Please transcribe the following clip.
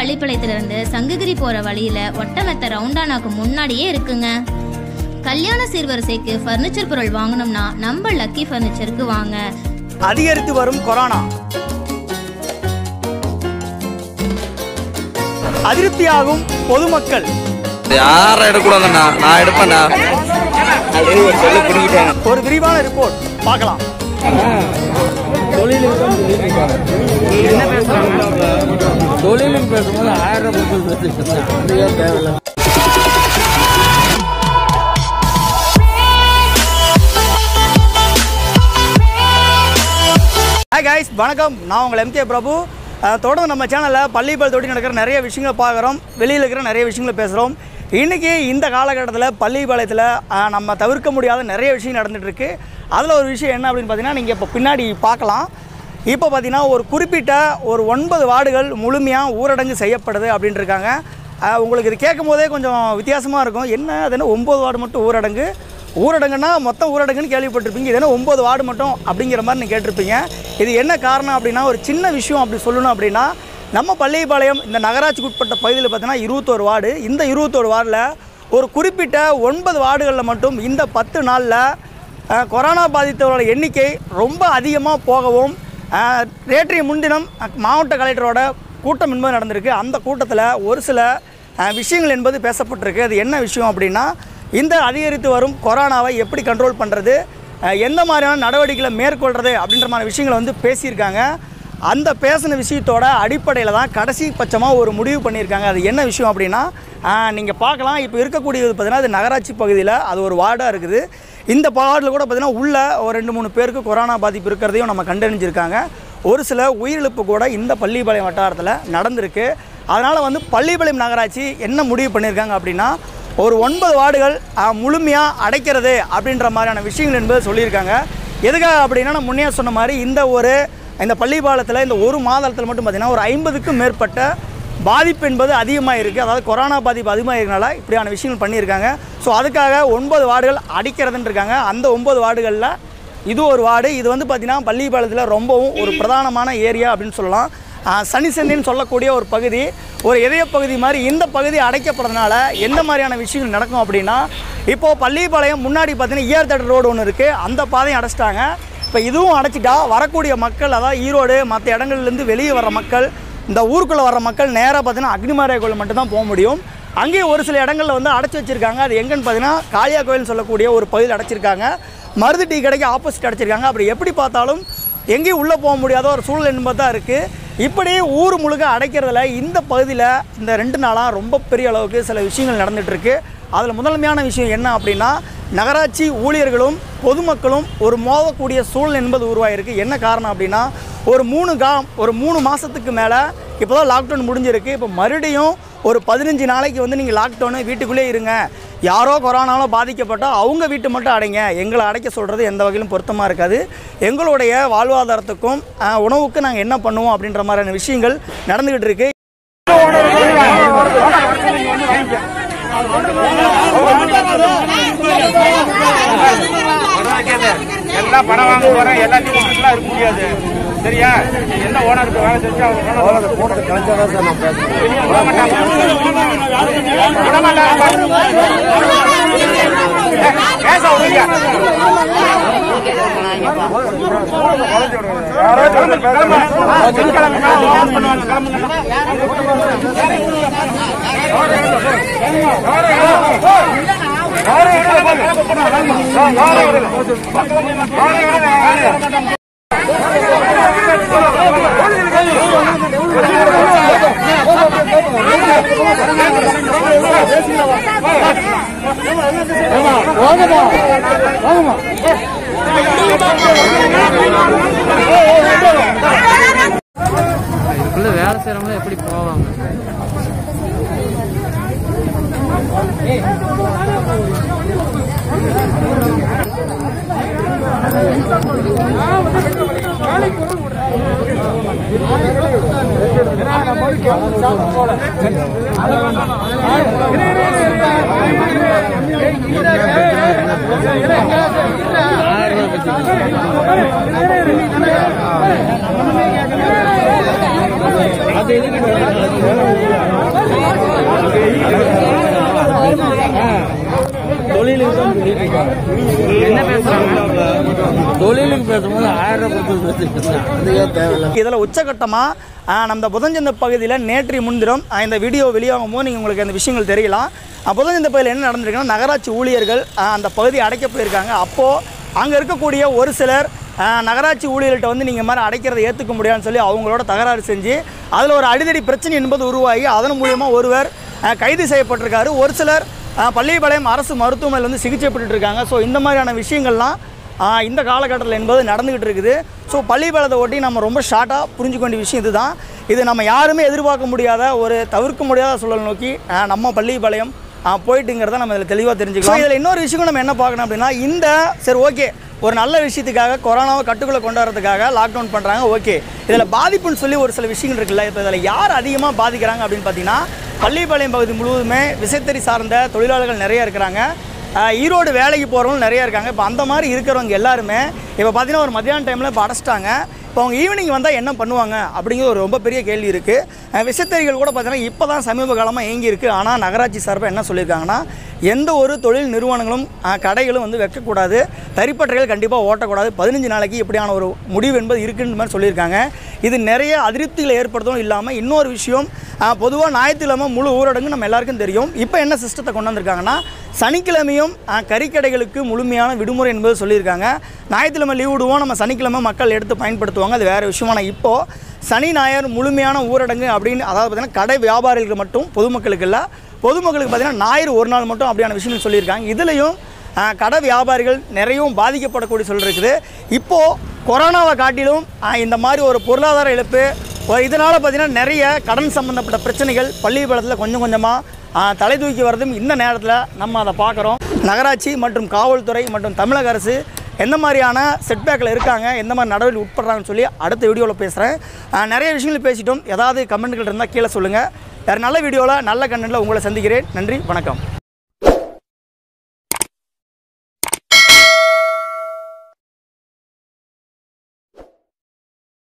பள்ளிப்பாளையத்திலிருந்து சங்ககிரி போற வழியில ஒட்டமெத்த ரவுண்டானாக்கு முன்னாடியே இருக்குங்க கல்யாண சீர்வரிசைக்கு ஃபர்னிச்சர் பொருள் வாங்கணும்னா நம்ம லக்கி ஃபர்னிச்சருக்கு வாங்க அதிகரித்து வரும் கொரோனா அதிருப்தியாகும் பொதுமக்கள் யாரும் எடுக்கூடாதுண்ணா நான் எடுப்பேண்ணா ஒரு விரிவான ரிப்போர்ட் பார்க்கலாம் தொழிலுக்கு பேசும்போது ஆயிரம் ரூபாய் பேசிட்டு அதுவே தேவையில்லை ஹாய் கைஸ் வணக்கம் நான் உங்கள் எம்கே பிரபு அஹ், தொடர்ந்து நம்ம சேனலில் பள்ளிப்பால் தொட்டி நடக்கிற நிறைய விஷயங்களை பார்க்குறோம் வெளியில் இருக்கிற நிறைய விஷயங்களை பேசுகிறோம் இன்றைக்கி இந்த காலகட்டத்தில் பள்ளிப்பாளையத்தில் அஹ், நம்ம தவிர்க்க முடியாத நிறைய விஷயம் நடந்துட்டு இருக்கு அதில் ஒரு விஷயம் என்ன அப்படின்னு பார்த்தீங்கன்னா நீங்கள் இப்போ பின்னாடி பார்க்கலாம் இப்போ பார்த்தீங்கன்னா ஒரு குறிப்பிட்ட ஒரு ஒன்பது வார்டுகள் முழுமையாக ஊரடங்கு செய்யப்படுது அப்படின்ட்டு இருக்காங்க அஹ், உங்களுக்கு இது கேட்கும் போதே கொஞ்சம் வித்தியாசமாக இருக்கும் என்ன அது என்ன ஒம்பது வார்டு மட்டும் ஊரடங்கு ஊரடங்குன்னா மொத்தம் ஊரடங்குன்னு கேள்விப்பட்டிருப்பீங்க இது என்ன ஒம்பது வார்டு மட்டும் அப்படிங்கிற மாதிரி நீங்கள் கேட்டிருப்பீங்க இது என்ன காரணம் அப்படின்னா ஒரு சின்ன விஷயம் அப்படி சொல்லணும் அப்படின்னா நம்ம பள்ளிப்பாளையம் இந்த நகராட்சிக்கு உட்பட்ட பகுதியில் பார்த்தீங்கன்னா இருபத்தோரு வார்டு இந்த இருபத்தோரு வார்டில் ஒரு குறிப்பிட்ட ஒன்பது வார்டுகளில் மட்டும் இந்த பத்து நாளில் அஹ், கொரோனா பாதித்தவர்களோட எண்ணிக்கை ரொம்ப அதிகமாக போகவும் அஹ், நேற்றைய முன்தினம் அஹ், மாவட்ட கலெக்டரோட கூட்டம் என்பது நடந்திருக்கு அந்த கூட்டத்தில் ஒரு சில அஹ், விஷயங்கள் என்பது பேசப்பட்டிருக்கு அது என்ன விஷயம் அப்படின்னா இந்த அதிகரித்து வரும் கொரோனாவை எப்படி கண்ட்ரோல் பண்ணுறது எந்த மாதிரியான நடவடிக்கைகளை மேற்கொள்கிறது அப்படின்ற மாதிரி விஷயங்களை வந்து பேசியிருக்காங்க அந்த பேசின விஷயத்தோட அடிப்படையில் தான் கடைசி பட்சமாக ஒரு முடிவு பண்ணியிருக்காங்க அது என்ன விஷயம் அப்படின்னா நீங்கள் பார்க்கலாம் இப்போ இருக்கக்கூடியது பார்த்தீங்கன்னா அது நகராட்சி பகுதியில் அது ஒரு வார்டாக இருக்குது இந்த வார்டில் கூட பார்த்தீங்கன்னா உள்ள ஒரு ரெண்டு மூணு பேருக்கு கொரோனா பாதிப்பு இருக்கிறதையும் நம்ம கண்டறிஞ்சிருக்காங்க ஒரு சில உயிரிழப்பு கூட இந்த பள்ளிப்பாளையம் வட்டாரத்தில் நடந்திருக்கு அதனால் வந்து பள்ளிப்பாளையம் நகராட்சி என்ன முடிவு பண்ணியிருக்காங்க அப்படின்னா ஒரு ஒன்பது வார்டுகள் முழுமையாக அடைக்கிறது அப்படின்ற மாதிரியான விஷயங்கள் என்பது சொல்லியிருக்காங்க எதுக்காக அப்படின்னா நான் முன்னே சொன்ன மாதிரி இந்த ஒரு இந்த பள்ளிப்பாலத்தில் இந்த ஒரு மாதத்தில் மட்டும் பார்த்திங்கன்னா ஒரு ஐம்பதுக்கும் மேற்பட்ட பாதிப்பு என்பது அதிகமாக இருக்குது அதாவது கொரோனா பாதிப்பு அதிகமாக இருக்கனால இப்படியான விஷயங்கள் பண்ணியிருக்காங்க ஸோ அதுக்காக ஒன்பது வார்டுகள் அடிக்கிறதுன்னு இருக்காங்க அந்த ஒன்பது வார்டுகளில் இது ஒரு வார்டு இது வந்து பார்த்திங்கன்னா பள்ளிப்பாளையத்தில் ரொம்பவும் ஒரு பிரதானமான ஏரியா அப்படின்னு சொல்லலாம் ஆஹ் சனி சந்தின்னு சொல்லக்கூடிய ஒரு பகுதி ஒரு இதய பகுதி மாதிரி இந்த பகுதி அடைக்கப்படுறதுனால எந்த மாதிரியான விஷயங்கள் நடக்கும் அப்படின்னா இப்போது பள்ளிப்பாளையம் முன்னாடி பார்த்தீங்கன்னா ஈஆர் தேட்டர் ரோடு ஒன்று இருக்குது அந்த பாதையும் அடைச்சிட்டாங்க இப்போ இதுவும் அடைச்சிட்டா வரக்கூடிய மக்கள் அதாவது ஈரோடு மற்ற இடங்கள்லேருந்து வெளியே வர மக்கள் இந்த ஊருக்குள்ளே வர மக்கள் நேராக பார்த்தீங்கன்னா அக்னிமாரியா கோயில் மட்டும்தான் போக முடியும் அங்கேயும் ஒரு சில இடங்களில் வந்து அடைச்சி வச்சிருக்காங்க அது எங்கன்னு பார்த்தீங்கன்னா காளியா கோயில்னு சொல்லக்கூடிய ஒரு பகுதியில் அடைச்சிருக்காங்க மருது டீ கடைக்கு ஆப்போசிட் அடைச்சிருக்காங்க அப்படி எப்படி பார்த்தாலும் எங்கேயும் உள்ளே போக முடியாத ஒரு சூழல் என்பது தான் இருக்குது இப்படி ஊர் முழுக்க அடைக்கிறதுல இந்த பகுதியில் இந்த ரெண்டு நாளாக ரொம்ப பெரிய அளவுக்கு சில விஷயங்கள் நடந்துட்டு இருக்கு அதில் முதன்மையான விஷயம் என்ன அப்படின்னா நகராட்சி ஊழியர்களும் பொதுமக்களும் ஒரு மோதக்கூடிய சூழல் என்பது உருவாயிருக்கு என்ன காரணம் அப்படின்னா ஒரு மூணு கா ஒரு மூணு மாதத்துக்கு மேலே இப்போ தான் லாக்டவுன் முடிஞ்சிருக்கு இப்போ மறுபடியும் ஒரு பதினஞ்சு நாளைக்கு வந்து நீங்கள் லாக்டவுனு வீட்டுக்குள்ளே இருங்க யாரோ கொரோனால பாதிக்கப்பட்டால் அவங்க வீட்டு மட்டும் அடைங்க எங்களை அடைக்க சொல்கிறது எந்த வகையிலும் பொருத்தமாக இருக்காது எங்களுடைய வாழ்வாதாரத்துக்கும் ஆஹ், உணவுக்கு நாங்கள் என்ன பண்ணுவோம் அப்படின்ற மாதிரியான விஷயங்கள் நடந்துக்கிட்டு இருக்கு எல்லாம் பணம் வாங்க போறேன் எல்லாத்தையும் கொடுத்துட்டுலாம் இருக்க முடியாது சரியா எந்த ஓனருக்கு வேலை செஞ்சு அவங்க கூட்டத்தை கலைச்சாதான் சார் நான் பேசுறேன் பேச விடுங்க இதுக்குள்ள வேலை செய்யறவங்க எப்படி போவாங்க அது எதுக்கு என்ன பேசுறாங்க தொழிலுக்கு பேசும்போது ஆயிரம் ரூபாய் கொடுத்து பேசிட்டு இருந்தேன் அதுவே தேவையில்லை இதில் உச்சகட்டமாக நம்ம புதஞ்சந்த பகுதியில் நேற்று முன்தினம் ஆ, இந்த வீடியோ வெளியாகும் போது நீங்கள் உங்களுக்கு அந்த விஷயங்கள் தெரியலாம் ஆ, புதஞ்சந்த பகுதியில் என்ன நடந்திருக்குன்னா நகராட்சி ஊழியர்கள் ஆ, அந்த பகுதி அடைக்க போயிருக்காங்க அப்போது அங்கே இருக்கக்கூடிய ஒரு சிலர் ஆ, நகராட்சி ஊழியர்கள்ட்ட வந்து நீங்கள் மாதிரி அடைக்கிறதை ஏற்றுக்க முடியாதுன்னு சொல்லி அவங்களோட தகராறு செஞ்சு அதில் ஒரு அடிதடி பிரச்சனை என்பது உருவாகி அதன் மூலியமாக ஒருவர் ஆ, கைது செய்யப்பட்டிருக்காரு ஒரு சிலர் ஆ, பள்ளிப்பாளையம் அரசு மருத்துவமனையில் வந்து சிகிச்சை பெற்றுட்டு இருக்காங்க ஸோ இந்த மாதிரியான விஷயங்கள்லாம் ஆ, இந்த காலகட்டத்தில் என்பது நடந்துக்கிட்டு இருக்குது ஸோ பள்ளிப்பாளையத்தை ஒட்டி நம்ம ரொம்ப ஷார்ட்டாக புரிஞ்சுக்க வேண்டிய விஷயம் இதுதான் இது நம்ம யாருமே எதிர்பார்க்க முடியாத ஒரு தவிர்க்க முடியாத சூழல் நோக்கி ஆ, நம்ம பள்ளிப்பாளையம் ஆ, போயிட்டுங்கிறத நம்ம இதில் தெளிவாக தெரிஞ்சுக்கலாம் இதில் இன்னொரு விஷயம் நம்ம என்ன பார்க்கணும் அப்படின்னா இந்த சரி ஓகே ஒரு நல்ல விஷயத்துக்காக கொரோனாவை கட்டுக்குள்ளே கொண்டு வரதுக்காக லாக்டவுன் பண்ணுறாங்க ஓகே இதில் பாதிப்புன்னு சொல்லி ஒரு சில விஷயங்கள் இருக்குல்ல இப்போ இதில் யார் அதிகமாக பாதிக்கிறாங்க அப்படின்னு பார்த்தீங்கன்னா பள்ளிப்பாளையம் பகுதி முழுவதுமே விசைத்தறி சார்ந்த தொழிலாளர்கள் நிறைய இருக்கிறாங்க ஆஹ் ஈரோடு வேலைக்கு போகிறவங்க நிறைய இருக்காங்க இப்போ அந்த மாதிரி இருக்கிறவங்க எல்லாருமே இப்போ பார்த்தீங்கன்னா ஒரு மத்தியான டைமில் இப்போ அடைச்சிட்டாங்க இப்போ அவங்க ஈவினிங் வந்தால் என்ன பண்ணுவாங்க அப்படிங்கிற ஒரு ரொம்ப பெரிய கேள்வி இருக்குது விசைத்தறிகள் கூட பார்த்தீங்கன்னா இப்போ தான் சமீப காலமாக இயங்கி இருக்குது ஆனால் நகராட்சி சார்பாக என்ன சொல்லியிருக்காங்கன்னா எந்த ஒரு தொழில் நிறுவனங்களும் ஆஹ் கடைகளும் வந்து வைக்கக்கூடாது தறிப்பட்டறைகள் கண்டிப்பாக ஓட்டக்கூடாது பதினஞ்சு நாளைக்கு இப்படியான ஒரு முடிவு என்பது இருக்குன்ற மாதிரி சொல்லியிருக்காங்க இது நிறைய அதிருப்திகளை ஏற்படுத்தவும் இல்லாமல் இன்னொரு விஷயம் பொதுவாக ஞாயிற்றுக்கிழமை முழு ஊரடங்கு நம்ம எல்லாருக்கும் தெரியும் இப்போ என்ன சிஸ்டத்தை கொண்டு வந்திருக்காங்கன்னா சனிக்கிழமையும் ஆஹ், கறிக்கடைகளுக்கு முழுமையான விடுமுறை என்பது சொல்லியிருக்காங்க ஞாயிற்றுக்கிழமை லீவ் விடுவோம் நம்ம சனிக்கிழமை மக்கள் எடுத்து பயன்படுத்துவாங்க அது வேறு விஷயமான இப்போது சனி ஞாயிறு முழுமையான ஊரடங்கு அப்படின்னு அதாவது பார்த்திங்கன்னா கடை வியாபாரிகளுக்கு மட்டும் பொதுமக்களுக்கு இல்லை பொதுமக்களுக்கு பார்த்திங்கன்னா ஞாயிறு ஒரு நாள் மட்டும் அப்படியான விஷயங்கள் சொல்லியிருக்காங்க இதுலேயும் ஆஹ், கடை வியாபாரிகள் நிறையவும் பாதிக்கப்படக்கூடிய சொல் இருக்குது இப்போது கொரோனாவை காட்டிலும் ஆஹ், இந்த மாதிரி ஒரு பொருளாதார இழப்பு ஒரு இதனால் பார்த்திங்கன்னா நிறைய கடன் சம்மந்தப்பட்ட பிரச்சனைகள் பள்ளி பாலத்தில் கொஞ்சம் கொஞ்சமாக தலை தூக்கி வர்றதும் இந்த நேரத்தில் நம்ம அதை பார்க்குறோம் நகராட்சி மற்றும் காவல்துறை மற்றும் தமிழக அரசு எந்த மாதிரியான செட்பேக்கில் இருக்காங்க எந்த மாதிரி நடவடிக்கை உட்படுறாங்கன்னு சொல்லி அடுத்த வீடியோவில் பேசுகிறேன் நிறைய விஷயங்கள் பேசிட்டோம் ஏதாவது கமெண்ட்கள் இருந்தால் கீழே சொல்லுங்கள் வேறு நல்ல வீடியோவில் நல்ல கண்டென்ட்டில் உங்களை சந்திக்கிறேன் நன்றி வணக்கம்